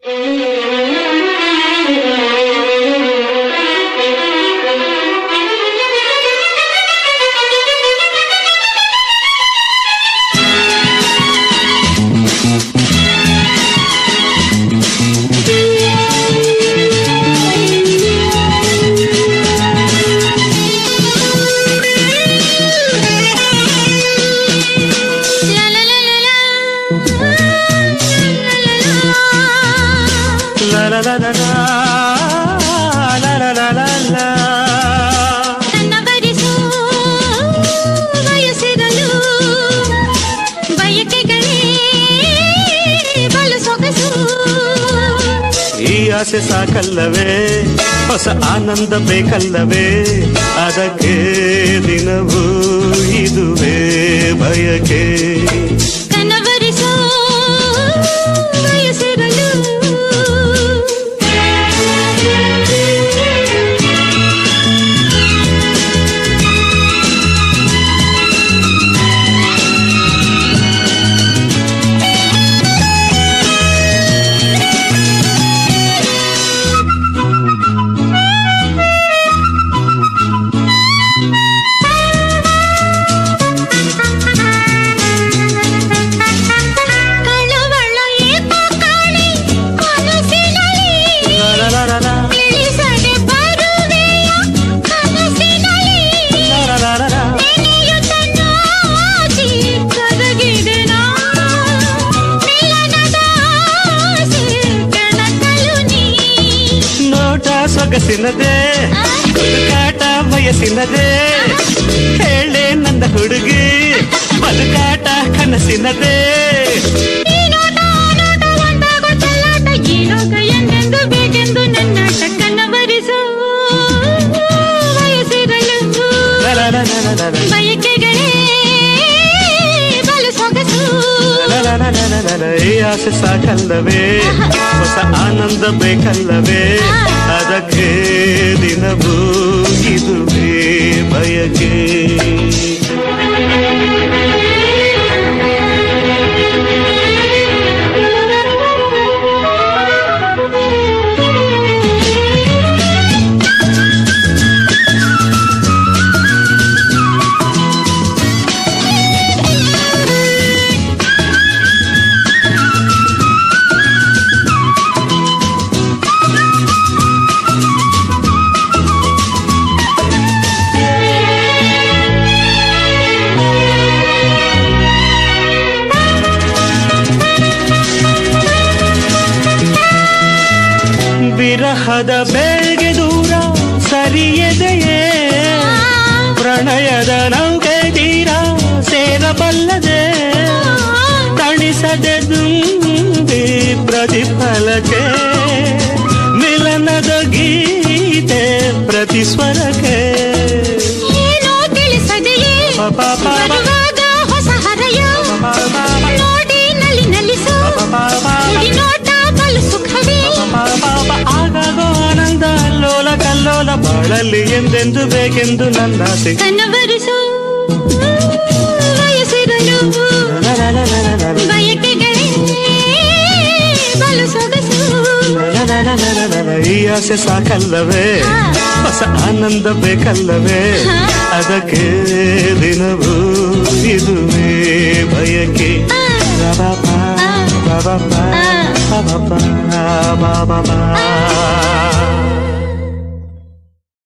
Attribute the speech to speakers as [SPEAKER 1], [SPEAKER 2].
[SPEAKER 1] La la la la la la la la la la
[SPEAKER 2] ನನ್ನ ಬರಿಸು ಬಯಸಿದಲು ಬಯಕೆಗಳೇ ಬಲು ಸೊಗಸು
[SPEAKER 1] ಈ ಆಸೆ ಸಾಕಲ್ಲವೇ ಹೊಸ ಆನಂದ ಬೇಕಲ್ಲವೇ ಅದಕ್ಕೆ ದಿನವೂ ಇದುವೇ ಬಯಕೆ
[SPEAKER 2] ಕನವರಿಸು ಬಯಸಿರಲು ಕಳವಳ ಏಕೋ ಕಾಣೆ ಕನಸಿನಲ್ಲಿ
[SPEAKER 1] La la la la la
[SPEAKER 2] ತಿಳಿಸದೆ ಬರುವೆಯ ಕನಸಿನಲ್ಲಿ
[SPEAKER 1] la la la la
[SPEAKER 2] ನೆನೆಯುತ್ತ ನಾಚಿ ಕರಗಿದೆ ನಾ. ಮಿಲನದ ಆಸೆ ಕೆಣಕಲು ನೀ.
[SPEAKER 1] ನೋಟ ಸೊಗಸಿನದೇ ಹುಡುಕಾಟ ಬಯಸಿನದೇ ಹೇಳೆ ನನ್ನ ಹುಡುಗಿ ಬದುಕಾಟ ಕನಸಿನದೇ
[SPEAKER 2] ಈ ನೋಟ, ಆ ನೋಟ ಒಂದಾಗೋ ಚೆಲ್ಲಾಟ, ಈ ಲೋಕ ಎಂದೆಂದು ಬೇಕೆಂದು ನನ್ನಾಟ ಕನವರಿಸು ವಯಸ್ಸಿರಲು
[SPEAKER 1] La la la la la la la
[SPEAKER 2] ಬಯಕೆಗಳೇ ಬಲು ಸೊಗಸು
[SPEAKER 1] La la la la la la la. ಈ ಆಸೆ ಸಾಕಲ್ಲವೇ ಹೊಸ ಆನಂದ ಬೇಕಲ್ಲವೇ ಅದಕ್ಕೆ ದಿನವೂ ಇದುವೇ ಬಯಕೆ ವಿರಹದ ಬೇಗೆ ದೂರ ಸರಿಯದೆಯೇ ಪ್ರಣಯದ ನೌಕೆ ತೀರ ಸೇರಬಲ್ಲದೆ ತಣಿಸದೆ ತುಂಬಿ ಪ್ರತಿಫಲಕ್ಕೆ ಮಿಲನದ ಗೀತೆ ಪ್ರತಿ ಸ್ವರಕ್ಕೆ
[SPEAKER 2] ಏನೋ ತಿಳಿಸದೆಯೇ
[SPEAKER 1] ಪಾಪ
[SPEAKER 2] ಬರುವಾಗ ಹೊಸ ಹರಯ ನೋಡಿ ನಲಿ ನಲಿಸು ಕುಡಿ ನೋಟ ಬಲು ಸುಖವೇ
[SPEAKER 1] ಆಗಾಗೋ ಆನಂದ ಅಲ್ಲೋಲ ಕಲ್ಲೋಲ ಬಾಳಲ್ಲಿ ಎಂದೆಂದು ಬೇಕೆಂದು ನನ್ನಾಸೆ
[SPEAKER 2] ಕನವರಿಸು ವಯಸ್ಸಿರಲು ಬಯಕೆಗಳೇ ಬಲು ಸೊಗಸು
[SPEAKER 1] ಈ ಆಸೆ ಸಾಕಲ್ಲವೇ ಹೊಸ ಆನಂದ ಬೇಕಲ್ಲವೇ ಅದಕ್ಕೆ ದಿನವೂ ಇದುವೇ ಬಯಕೆ ಬಾಬಾ ಬಾಬಾ ಬಾಬಾ ಬಾಬಾ